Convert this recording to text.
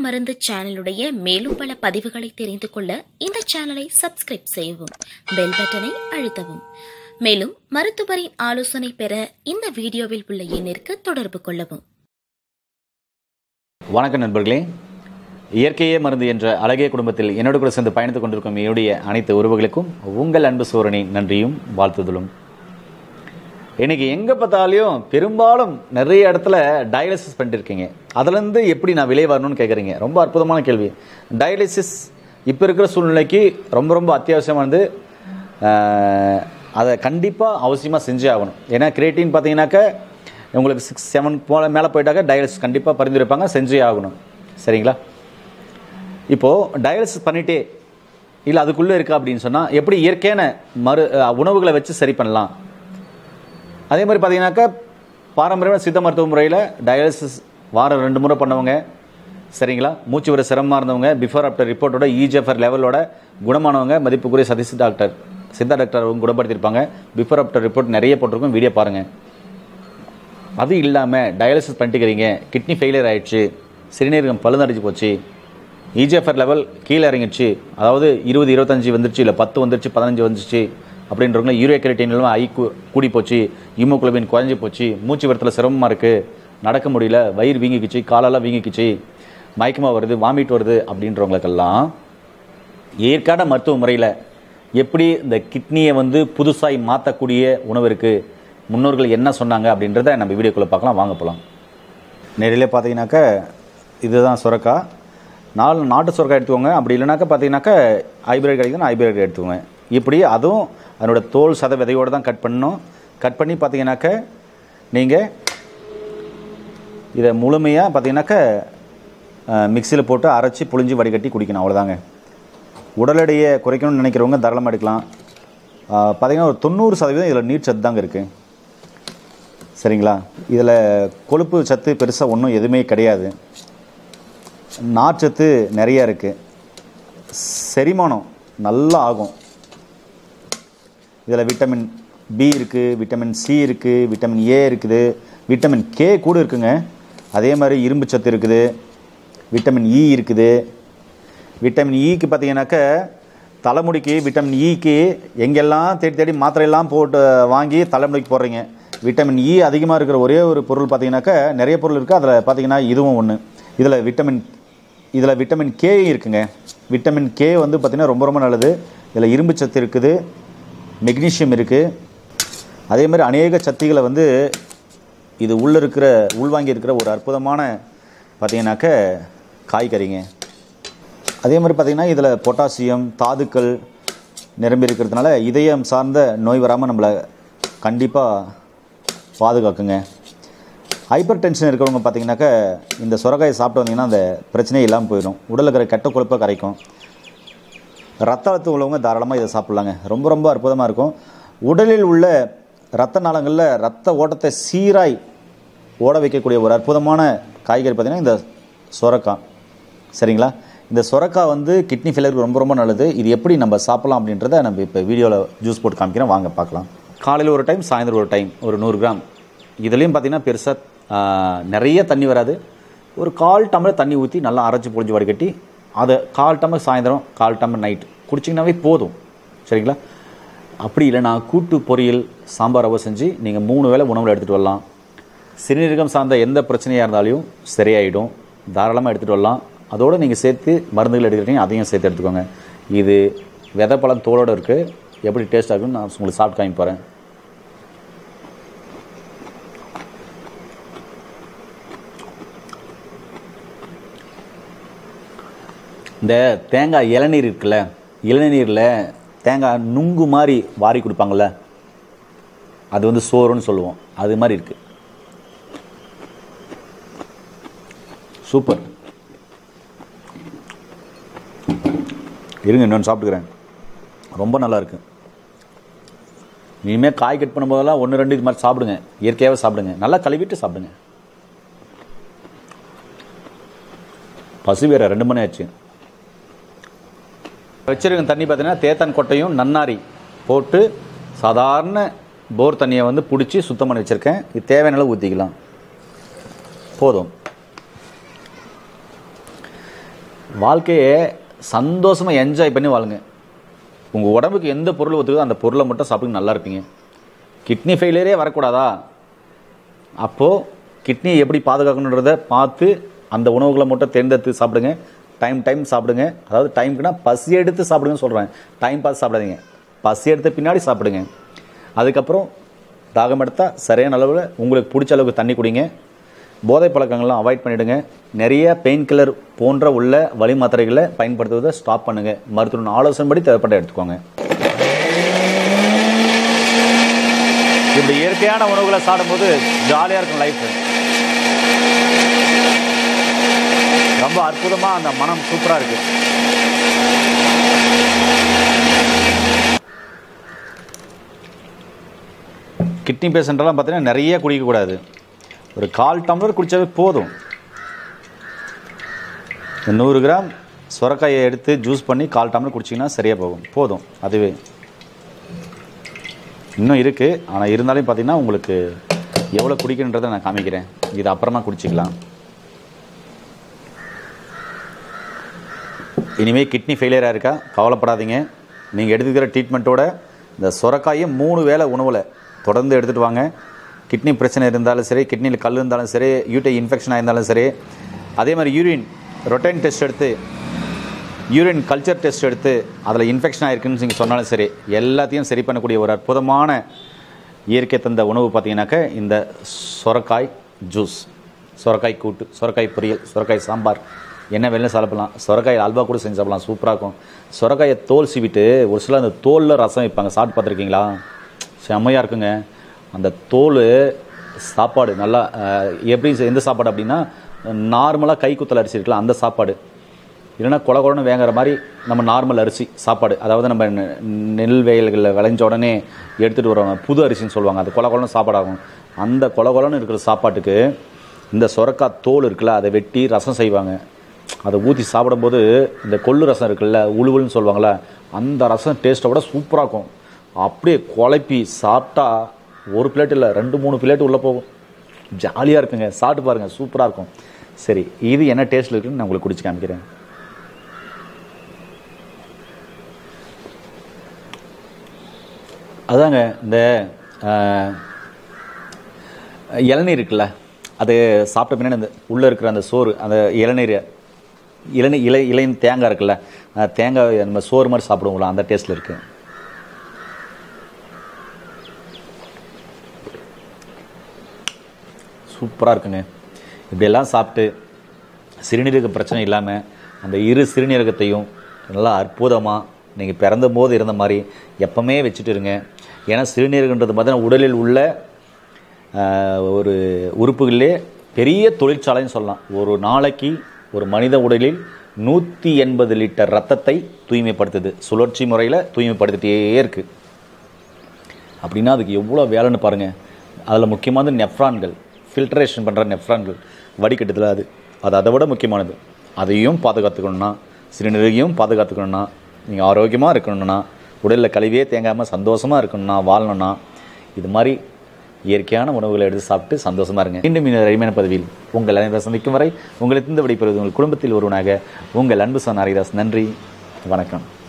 மருந்து சேனலுடைய மேலும் பல பதிவுகளை தெரிந்து கொள்ள இந்த சேனலை சப்ஸ்கிரைப் செய்யவும் பெல் பட்டனை அழுத்தவும் மேலும் மருத்துவரின் ஆலோசனை பெற இந்த வீடியோவில் உள்ள எண்ணிற்கு தொடர்பு கொள்ளவும் வணக்கம் நண்பர்களே இயற்கையே மருந்து என்ற அழகிய குடும்பத்தில் என்னோடு கூட சேர்ந்து பயணித்துக் கொண்டிருக்கும் என்னுடைய அனைத்து உறவுகளுக்கும் உங்கள் அன்பு சோரனின் நன்றியும் வாழ்த்துதலும் இன்னைக்கு எங்கே பார்த்தாலையும் பெரும்பாலும் நிறைய இடத்துல டயாலிசிஸ் பண்ணிருக்கீங்க அதுலேருந்து எப்படி நான் வெளியே வரணும்னு கேட்குறீங்க ரொம்ப அற்புதமான கேள்வி டயாலிசிஸ் இப்போ இருக்கிற சூழ்நிலைக்கு ரொம்ப ரொம்ப அத்தியாவசியமானது ஆஹ், அதை கண்டிப்பாக அவசியமாக செஞ்சே ஆகணும் ஏன்னா கிரியேட்டின் பார்த்தீங்கன்னாக்கா உங்களுக்கு சிக்ஸ் செவன் போல மேலே போயிட்டாக்க டயாலிசிஸ் கண்டிப்பாக பரிந்துரைப்பாங்க செஞ்சே ஆகணும் சரிங்களா இப்போது டயாலிசிஸ் பண்ணிட்டே இல்லை அதுக்குள்ளே இருக்கா அப்படின்னு சொன்னால் எப்படி இயற்கையான மறு அஹ், உணவுகளை வச்சு சரி பண்ணலாம் அதே மாதிரி பார்த்தீங்கன்னாக்கா பாரம்பரியமான சித்த மருத்துவ முறையில் டயாலிசிஸ் வாரம் ரெண்டு முறை பண்ணவங்க சரிங்களா மூச்சு விட சிரமமாக இருந்தவங்க பிஃபோர் ஆஃப்டர் ரிப்போர்ட்டோட இஜிஎஃப்ஆர் லெவலோட குணமானவங்க மதிப்புக்குரிய சதீஷ் டாக்டர் சித்தா டாக்டர் அவங்க குணப்படுத்தியிருப்பாங்க பிஃபோர் ஆஃப்டர் ரிப்போர்ட் நிறைய போட்டிருக்கோம் வீடியோ பாருங்கள் அது இல்லாமல் டயாலிசிஸ் பண்ணிட்டுக்கிறீங்க கிட்னி ஃபெயிலியர் ஆயிடுச்சு சிறுநீரகம் பழுதடிச்சு போச்சு இஜிஎஃப்ஆர் லெவல் கீழே இறங்கிடுச்சு அதாவது இருபது இருபத்தஞ்சு வந்துருச்சு இல்லை பத்து வந்துருச்சு பதினஞ்சு வந்துருச்சு அப்படின்றவங்க யூரியா கிரேட்டின் ஐ கூ- கூடி போச்சு ஹீமோகுளோபின் குறைஞ்சி போச்சு மூச்சு வரத்தில் சிரமமாக இருக்குது நடக்க முடியல வயிறு வீங்கிக்கிச்சு காலெல்லாம் வீங்கிக்கிச்சு மயக்கமாக வருது வாமிட் வருது அப்படின்றவங்களுக்கெல்லாம் ஏற்கான மருத்துவ முறையில் எப்படி இந்த கிட்னியை வந்து புதுசாய் மாற்றக்கூடிய உணவு இருக்குது முன்னோர்கள் என்ன சொன்னாங்க அப்படின்றத நம்ம வீடியோக்குள்ளே பார்க்கலாம் வாங்க போகலாம் நேரிலே பார்த்தீங்கன்னாக்கா இதுதான் சுரக்கா நாலு நாட்டு சுரக்காய் எடுத்துக்கோங்க அப்படி இல்லைனாக்கா பார்த்தீங்கன்னாக்கா ஹைபிரிட் கிடைக்குதுன்னா ஹைபிரிட் எடுத்துக்கோங்க இப்படி அதுவும் அதனோட தோல் சத விதையோடு தான் கட் பண்ணணும் கட் பண்ணி பார்த்தீங்கன்னாக்கா நீங்கள் இதை முழுமையாக பார்த்தீங்கன்னாக்கா மிக்சியில் போட்டு அரைச்சி புழிஞ்சு வடிகட்டி குடிக்கணும் அவ்வளோதாங்க உடல் எடையை குறைக்கணும்னு நினைக்கிறவங்க தாராளமாக எடுக்கலாம் ஆஹ் பார்த்தீங்கன்னா ஒரு தொண்ணூறு சதவீதம் இதில் நீர் சத்து தாங்க இருக்குது சரிங்களா இதில் கொழுப்பு சத்து பெருசாக ஒன்றும் எதுவுமே கிடையாது நார்ச்சத்து நிறையா இருக்குது செரிமானம் நல்லா ஆகும் இதில் விட்டமின் பி இருக்குது விட்டமின் சி இருக்குது விட்டமின் ஏ இருக்குது விட்டமின் கே கூட இருக்குங்க அதே மாதிரி இரும்பு சத்து இருக்குது விட்டமின் இ இருக்குது விட்டமின் இக்கு பார்த்தீங்கன்னாக்க தலைமுடிக்கு விட்டமின் இக்கு எங்கெல்லாம் தேடி தேடி மாத்திரையெல்லாம் போட்டு வாங்கி தலைமுடிக்கு போடுறீங்க விட்டமின் இ அதிகமாக இருக்கிற ஒரே ஒரு பொருள் பார்த்தீங்கன்னாக்க நிறைய பொருள் இருக்குது அதில் பார்த்தீங்கன்னா இதுவும் ஒன்று இதில் விட்டமின் இதில் விட்டமின் கே இருக்குங்க விட்டமின் கே வந்து பார்த்திங்கன்னா ரொம்ப ரொம்ப நல்லது இதில் இரும்பு சத்து இருக்குது மெக்னீஷியம் இருக்குது அதே மாதிரி அநேக சக்திகளை வந்து இது உள்ளே இருக்கிற உள்வாங்கி இருக்கிற ஒரு அற்புதமான பார்த்தீங்கன்னாக்க காய்கறிங்க அதே மாதிரி பார்த்தீங்கன்னா இதில் பொட்டாசியம் தாதுக்கள் நிரம்பி இருக்கிறதுனால இதயம் சார்ந்த நோய் வராமல் நம்மளை கண்டிப்பாக பாதுகாக்குங்க ஹைப்பர் டென்ஷன் இருக்கிறவங்க பார்த்தீங்கன்னாக்க இந்த சுரக்காயை சாப்பிட்டு வந்தீங்கன்னா அந்த பிரச்சனையே இல்லாமல் போயிடும் உடலில் இருக்கிற கெட்ட கொழுப்பை கரைக்கும் ரத்த அழுத்தம் உள்ளவங்க தாராளமாக இதை சாப்பிட்லாங்க ரொம்ப ரொம்ப அற்புதமாக இருக்கும் உடலில் உள்ள இரத்த நாளங்களில் ரத்த ஓட்டத்தை சீராய் ஓட வைக்கக்கூடிய ஒரு அற்புதமான காய்கறி பார்த்திங்கன்னா இந்த சுரக்காய் சரிங்களா இந்த சுரக்காய் வந்து கிட்னி ஃபெயிலியருக்கு ரொம்ப ரொம்ப நல்லது இது எப்படி நம்ம சாப்பிடலாம் அப்படின்றத நம்ம இப்போ வீடியோவில் ஜூஸ் போட்டு காமிக்கிறோம் வாங்க பார்க்கலாம் காலையில் ஒரு டைம் சாயந்தரம் ஒரு டைம் ஒரு நூறு கிராம் இதுலேயும் பார்த்தீங்கன்னா பெருசாக நிறைய தண்ணி வராது ஒரு கால் டம்ளர் தண்ணி ஊற்றி நல்லா அரைச்சி பொழிஞ்சு வடிகட்டி அதை கால் டம்ளர் சாயந்தரம் கால் டம்ளர் நைட் குடிச்சிங்கனாவே போதும் சரிங்களா அப்படி இல்லைனா கூட்டு பொரியல் சாம்பார் ரவை செஞ்சு நீங்கள் மூணு வேளை உணவில் எடுத்துகிட்டு வரலாம் சிறுநீரகம் சார்ந்த எந்த பிரச்சனையாக இருந்தாலும் சரியாயிடும் தாராளமாக எடுத்துகிட்டு வரலாம் அதோடு நீங்கள் சேர்த்து மருந்துகள் எடுக்கிறீங்க அதையும் சேர்த்து எடுத்துக்கோங்க இது விதை பழம் தோலோடு இருக்குது எப்படி டேஸ்ட் ஆகுன்னு நான் உங்களுக்கு சாப்பிட்டு காமி போகிறேன் இந்த தேங்காய் இளநீர் இருக்குல்ல இளநீரில் தேங்காய் நுங்கு மாதிரி வாரி கொடுப்பாங்கள்ல அது வந்து சோறுன்னு சொல்லுவோம் அது மாதிரி இருக்கு சூப்பர் இருங்க இன்னொன்று சாப்பிட்டுக்கிறேன் ரொம்ப நல்லா இருக்கு இனிமேல் காய் கட் பண்ணும்போதெல்லாம் ஒன்று ரெண்டு இது மாதிரி சாப்பிடுங்க இயற்கையாகவே சாப்பிடுங்க நல்லா கழுவிட்டு சாப்பிடுங்க பசு வேற ரெண்டு மணி ஆச்சு வச்சிருக்க தண்ணி பார்த்தீங்கன்னா தேத்தன் கொட்டையும் நன்னாரி போட்டு சாதாரண போர் தண்ணியை வந்து பிடிச்சி சுத்தம் பண்ணி வச்சுருக்கேன் இது தேவையான அளவு ஊற்றிக்கலாம் போதும் வாழ்க்கையை சந்தோஷமாக என்ஜாய் பண்ணி வாழுங்க உங்கள் உடம்புக்கு எந்த பொருள் ஒத்துக்குதோ அந்த பொருளை மட்டும் சாப்பிட்டு நல்லா இருப்பீங்க கிட்னி ஃபெயிலியரே வரக்கூடாதா அப்போது கிட்னியை எப்படி பாதுகாக்கணுன்றதை பார்த்து அந்த உணவுகளை மட்டும் தேர்ந்தெடுத்து சாப்பிடுங்க டைம் டைம் சாப்பிடுங்க அதாவது டைம்க்குனா பசி எடுத்து சாப்பிடுங்கன்னு சொல்கிறேன் டைம் பார்த்து சாப்பிடாதீங்க பசி எடுத்த பின்னாடி சாப்பிடுங்க அதுக்கப்புறம் தாகம் எடுத்தால் சரியான அளவில் உங்களுக்கு பிடிச்ச அளவுக்கு தண்ணி குடிங்க போதை பழக்கங்கள்லாம் அவாய்ட் பண்ணிவிடுங்க நிறைய பெயின் கில்லர் போன்ற உள்ள வழி மாத்திரைகளை பயன்படுத்துவதை ஸ்டாப் பண்ணுங்கள் மருத்துவ ஆலோசனைப்படி தேவைப்பட்ட எடுத்துக்கோங்க இப்படி இயற்கையான உணவுகளை சாப்பிடும்போது ஜாலியாக இருக்கும் லைஃப் ரொம்ப அற்புதமாக அந்த மனம் சூப்பராக இருக்கு கிட்னி பேஷண்ட்டெல்லாம் பார்த்தீங்கன்னா நிறைய குடிக்கக்கூடாது ஒரு கால் டம்ளர் குடித்தாவே போதும் நூறு கிராம் சுரக்காயை எடுத்து ஜூஸ் பண்ணி கால் டம்ளர் குடிச்சிங்கன்னா சரியாக போகும் போதும் அதுவே இன்னும் இருக்குது ஆனால் இருந்தாலும் பார்த்தீங்கன்னா உங்களுக்கு எவ்வளோ குடிக்கணுன்றதை நான் காமிக்கிறேன் இது அப்புறமா குடிச்சிக்கலாம் இனிமேல் கிட்னி ஃபெயிலியராக இருக்கா கவலைப்படாதீங்க நீங்கள் எடுத்துக்கிற ட்ரீட்மெண்ட்டோட இந்த சுரக்காயை மூணு வேளை உணவில் தொடர்ந்து எடுத்துகிட்டு வாங்க கிட்னி பிரச்சனை இருந்தாலும் சரி கிட்னியில் கல் இருந்தாலும் சரி யூட்டை இன்ஃபெக்ஷன் ஆயிருந்தாலும் சரி அதே மாதிரி யூரின் ரொட்டைன் டெஸ்ட் எடுத்து யூரின் கல்ச்சர் டெஸ்ட் எடுத்து அதில் இன்ஃபெக்ஷன் ஆயிருக்குன்னு நீங்கள் சொன்னாலும் சரி எல்லாத்தையும் சரி பண்ணக்கூடிய ஒரு அற்புதமான இயற்கை தந்த உணவு பார்த்தீங்கன்னாக்க இந்த சொரக்காய் ஜூஸ் சொரக்காய் கூட்டு சொரக்காய் பொரியல் சொரக்காய் சாம்பார் என்ன வேணும் சாப்பிடலாம் சொரக்காய் அல்வா கூட செஞ்சு சாப்பிடலாம் சூப்பராக இருக்கும் சொரக்காயை தோல் சீவிட்டு ஒரு சில அந்த தோலில் ரசம் வைப்பாங்க சாப்பிட்டு பார்த்துருக்கீங்களா செம்மையாக இருக்குங்க அந்த தோல் சாப்பாடு நல்லா அஹ், எப்படி செ- எந்த சாப்பாடு அப்படின்னா நார்மலாக கை குத்தல் அரிசி இருக்கலாம் அந்த சாப்பாடு இல்லைன்னா கொல கொலன்னு வேங்குற மாதிரி நம்ம நார்மல் அரிசி சாப்பாடு அதாவது நம்ம நெ- நெல் வயல்களில் விளைஞ்ச உடனே எடுத்துகிட்டு வருவாங்க புது அரிசின்னு சொல்லுவாங்க அது கொல கொலன்னு சாப்பாடாகும் அந்த கொல கொலன்னு இருக்கிற சாப்பாட்டுக்கு இந்த சொரக்காய் தோல் இருக்குல்ல அதை வெட்டி ரசம் செய்வாங்க அதை ஊற்றி சாப்பிடும்போது இந்த கொள்ளு ரசம் இருக்குல்ல உழுவுன்னு சொல்லுவாங்கள்ல அந்த ரசம் டேஸ்ட்டை விட சூப்பராக இருக்கும் அப்படியே குழப்பி சாப்பிட்டா ஒரு பிளேட் இல்லை ரெண்டு மூணு பிளேட் உள்ளே போகும் ஜாலியாக இருக்குங்க சாப்பிட்டு பாருங்கள் சூப்பராக இருக்கும் சரி இது என்ன டேஸ்ட்டில் இருக்குன்னு நான் உங்களுக்கு குடிச்சு காமிக்கிறேன் அதாங்க இந்த அஹ், இளநீர் இருக்குல்ல அது சாப்பிட்ட பின்னாடி அந்த உள்ளே இருக்கிற அந்த சோறு அந்த இளநீர் இளநீ இலை இலையின் தேங்காய் இருக்குல்ல அந்த தேங்காய் நம்ம சோறு மாதிரி சாப்பிடுவோங்களா அந்த டேஸ்ட்டில் இருக்கு சூப்பராக இருக்குங்க இப்படியெல்லாம் சாப்பிட்டு சிறுநீரக பிரச்சனை இல்லாமல் அந்த இரு சிறுநீரகத்தையும் நல்லா அற்புதமாக நீங்கள் பிறந்த போது இருந்த மாதிரி எப்பவுமே வச்சுட்டு இருங்க ஏன்னா சிறுநீரகன்றது பார்த்தீங்கன்னா உடலில் உள்ள ஆஹ், ஒரு உறுப்புகளிலே பெரிய தொழிற்சாலைன்னு சொல்லலாம் ஒரு நாளைக்கு ஒரு மனித உடலில் நூற்றி எண்பது லிட்டர் ரத்தத்தை தூய்மைப்படுத்துது சுழற்சி முறையில் தூய்மைப்படுத்திட்டே இருக்குது அப்படின்னா அதுக்கு எவ்வளோ வேலைன்னு பாருங்கள் அதில் முக்கியமானது நெஃப்ரான்கள் ஃபில்ட்ரேஷன் பண்ணுற நெஃப்ரான்கள் வடிகட்டுதல் அது அது அதை விட முக்கியமானது அதையும் பாதுகாத்துக்கணும்னா சிறுநீரையும் பாதுகாத்துக்கணும்னா நீங்கள் ஆரோக்கியமாக இருக்கணும்னா உடலில் கழிவே தேங்காமல் சந்தோஷமாக இருக்கணும்னா வாழணும்னா இது மாதிரி இயற்கையான உணவுகளை எடுத்து சாப்பிட்டு சந்தோஷமாக இருங்க மீண்டும் இந்த ரயிமான பதவியில் உங்கள் அனைவரை சந்திக்கும் வரை உங்களுக்கு இந்த விடைபெறுவது உங்கள் குடும்பத்தில் ஒருவனாக உங்கள் அன்பு சொன்ன ஹரிதாஸ் நன்றி வணக்கம்